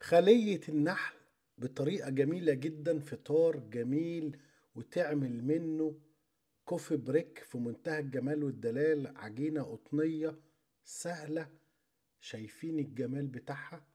خلية النحل بطريقة جميلة جدا فطار جميل وتعمل منه كوفي بريك في منتهى الجمال والدلال عجينة قطنية سهلة شايفين الجمال بتاعها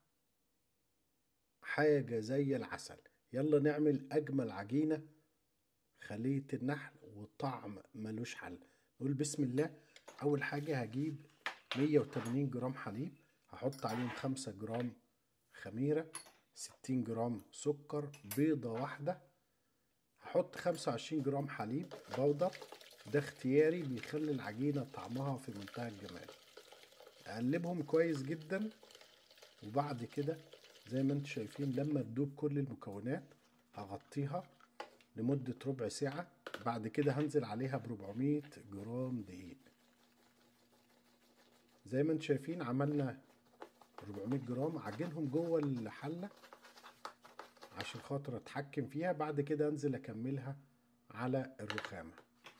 حاجة زي العسل يلا نعمل أجمل عجينة خلية النحل وطعم ملوش حل نقول بسم الله أول حاجة هجيب 180 جرام حليب هحط عليهم 5 جرام خميرة 60 جرام سكر بيضة واحدة هحط 25 جرام حليب بودر ده اختياري بيخلي العجينة طعمها في منتهى الجمال اقلبهم كويس جدا وبعد كده زي ما انتم شايفين لما تدوب كل المكونات هغطيها لمدة ربع ساعة بعد كده هنزل عليها ب 400 جرام دقيق زي ما انتم شايفين عملنا 400 جرام عجنهم جوه الحلة عشان خاطر اتحكم فيها بعد كده انزل اكملها على الرخامة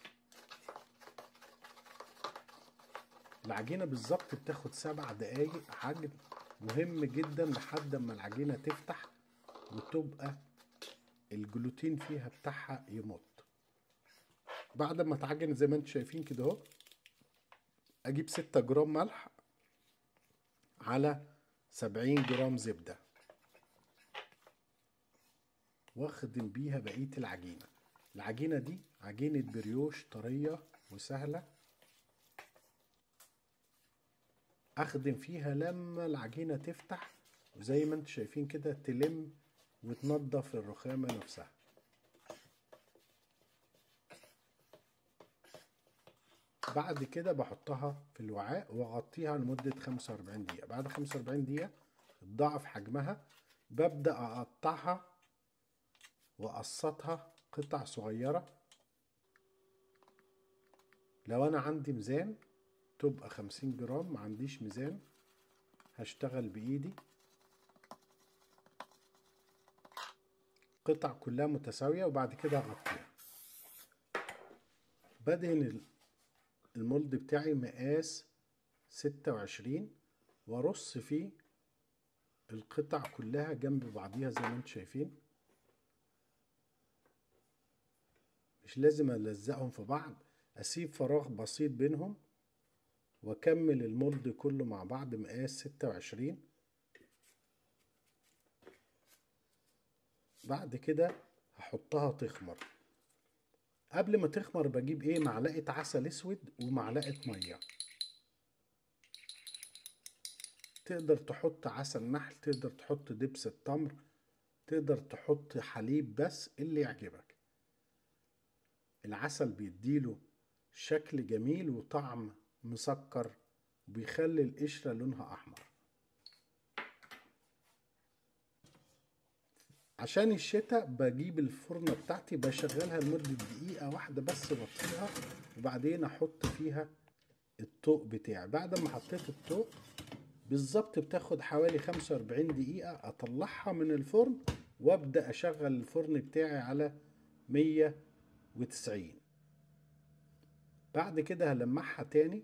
العجينة بالظبط بتاخد سبع دقايق عجن مهم جدا لحد ما العجينة تفتح وتبقى الجلوتين فيها بتاعها يمط بعد ما تعجن زي ما انتم شايفين كده اهو اجيب ستة جرام ملح على سبعين جرام زبدة واخدم بيها بقية العجينة العجينة دي عجينة بريوش طرية وسهلة اخدم فيها لما العجينة تفتح وزي ما انتم شايفين كده تلم وتنضف الرخامة نفسها بعد كده بحطها في الوعاء واغطيها لمدة 45 دقيقة بعد 45 دقيقة تضاعف حجمها ببدأ اقطعها واقسطها قطع صغيرة لو انا عندي ميزان تبقى 50 جرام ما عنديش ميزان هشتغل بايدي قطع كلها متساوية وبعد كده اغطيها بدهن المولد بتاعي مقاس ستة وعشرين وارص فيه القطع كلها جنب بعضيها زي ما انتم شايفين مش لازم الزقهم في بعض اسيب فراغ بسيط بينهم واكمل المولد كله مع بعض مقاس ستة وعشرين بعد كده هحطها تخمر قبل ما تخمر بجيب ايه معلقة عسل اسود ومعلقة مية تقدر تحط عسل نحل تقدر تحط دبس التمر تقدر تحط حليب بس اللي يعجبك العسل بيديله شكل جميل وطعم مسكر وبيخلي القشرة لونها أحمر عشان الشتاء بجيب الفرنة بتاعتي بشغلها لمدة دقيقة واحدة بس بطفيها وبعدين احط فيها الطوق بتاعي بعد ما حطيت الطوق بالظبط بتاخد حوالي 45 دقيقة اطلعها من الفرن وابدأ اشغل الفرن بتاعي على 190 بعد كده هلمعها تاني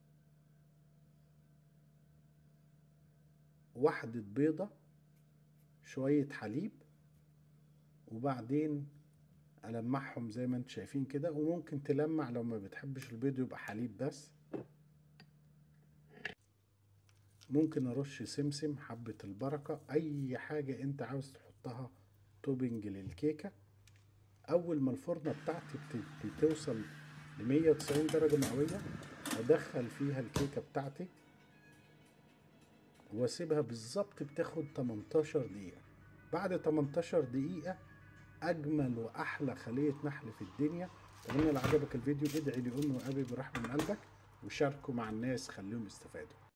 واحدة بيضة شوية حليب وبعدين ألمعهم زي ما انتم شايفين كده وممكن تلمع لو ما بتحبش البيض يبقى حليب بس ممكن ارش سمسم حبة البركة اي حاجة انت عاوز تحطها توبنج للكيكة اول ما الفرنة بتاعتي بتوصل ل 190 درجة مئوية ادخل فيها الكيكة بتاعتي واسيبها بالظبط بتاخد 18 دقيقة بعد 18 دقيقة اجمل واحلى خلية نحل في الدنيا اتمنى لو عجبك الفيديو ادعي لامي وابي برحمة من قلبك وشاركوا مع الناس خليهم يستفادوا